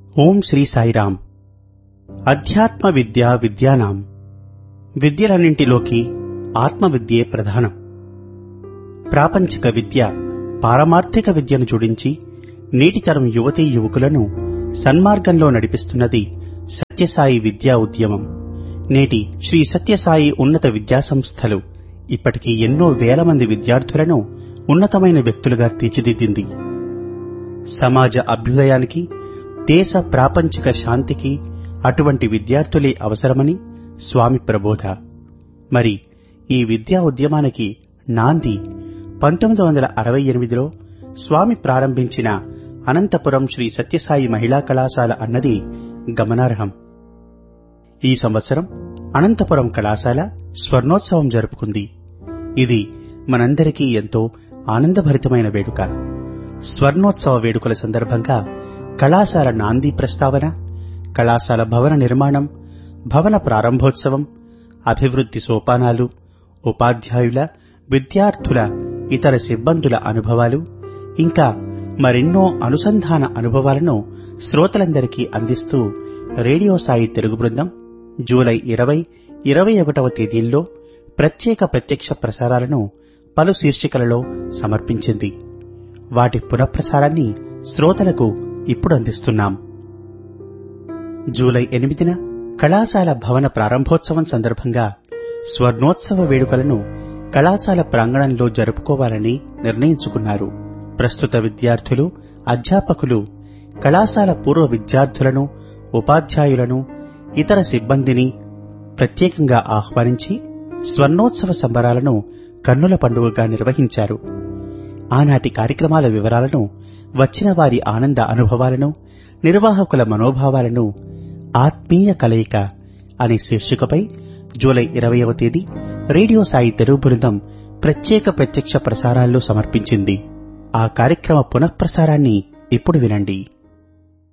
ఓం శ్రీ సాయిరాం అధ్యాత్మ విద్య విద్యానాం విద్యలన్నింటిలోకి ఆత్మ విద్యే ప్రధానం ప్రాపంచిక విద్య పారమార్థిక విద్యను జోడించి నేటితరం యువతీ యువకులను సన్మార్గంలో నడిపిస్తున్నది సత్యసాయి విద్యా ఉద్యమం నేటి శ్రీ సత్యసాయి ఉన్నత విద్యా సంస్థలు ఇప్పటికీ ఎన్నో వేల మంది విద్యార్థులను ఉన్నతమైన వ్యక్తులుగా తీర్చిదిద్దింది సమాజ అభ్యుదయానికి దేశ ప్రాపంచిక శాంతికి అటువంటి విద్యార్థులే అవసరమని స్వామి ప్రబోధ మరి ఈ విద్యా ఉద్యమానికి నాంది పంతొమ్మిది వందల అరవై ఎనిమిదిలో స్వామి ప్రారంభించిన అనంతపురం శ్రీ సత్యసాయి మహిళా కళాశాల అన్నది గమనార్హం ఈ సంవత్సరం అనంతపురం కళాశాల స్వర్ణోత్సవం జరుపుకుంది ఇది మనందరికీ ఎంతో ఆనందభరితమైన వేడుక స్వర్ణోత్సవ వేడుకల సందర్భంగా కళాశాల నాంది ప్రస్తావన కళాశాల భవన నిర్మాణం భవన ప్రారంభోత్సవం అభివృద్ధి సోపానాలు ఉపాధ్యాయుల విద్యార్థుల ఇతర సిబ్బందుల అనుభవాలు ఇంకా మరెన్నో అనుసంధాన అనుభవాలను శ్రోతలందరికీ అందిస్తూ రేడియో సాయి తెలుగు బృందం జూలై ఇరవై ఇరవై ఒకటవ తేదీల్లో ప్రత్యేక ప్రత్యక్ష ప్రసారాలను పలు శీర్షికలలో సమర్పించింది వాటి పునఃప్రసారాన్ని శ్రోతలకు ఇప్పుడు అందిస్తున్నాం జూలై ఎనిమిదిన కళాశాల భవన ప్రారంభోత్సవం సందర్భంగా స్వర్ణోత్సవ వేడుకలను కళాశాల ప్రాంగణంలో జరుపుకోవాలని నిర్ణయించుకున్నారు ప్రస్తుత విద్యార్థులు అధ్యాపకులు కళాశాల పూర్వ విద్యార్థులను ఉపాధ్యాయులను ఇతర సిబ్బందిని ప్రత్యేకంగా ఆహ్వానించి స్వర్ణోత్సవ సంబరాలను కన్నుల పండుగగా నిర్వహించారు ఆనాటి కార్యక్రమాల వివరాలను వచ్చిన వారి ఆనంద అనుభవాలను నిర్వాహకుల మనోభావాలను ఆత్మీయ కలయిక అనే శీర్షికపై జూలై ఇరవయవ తేదీ రేడియో సాయి తెలుగు బృందం ప్రత్యేక ప్రత్యక్ష ప్రసారాల్లో సమర్పించింది ఆ కార్యక్రమ పునఃప్రసారాన్ని ఇప్పుడు వినండి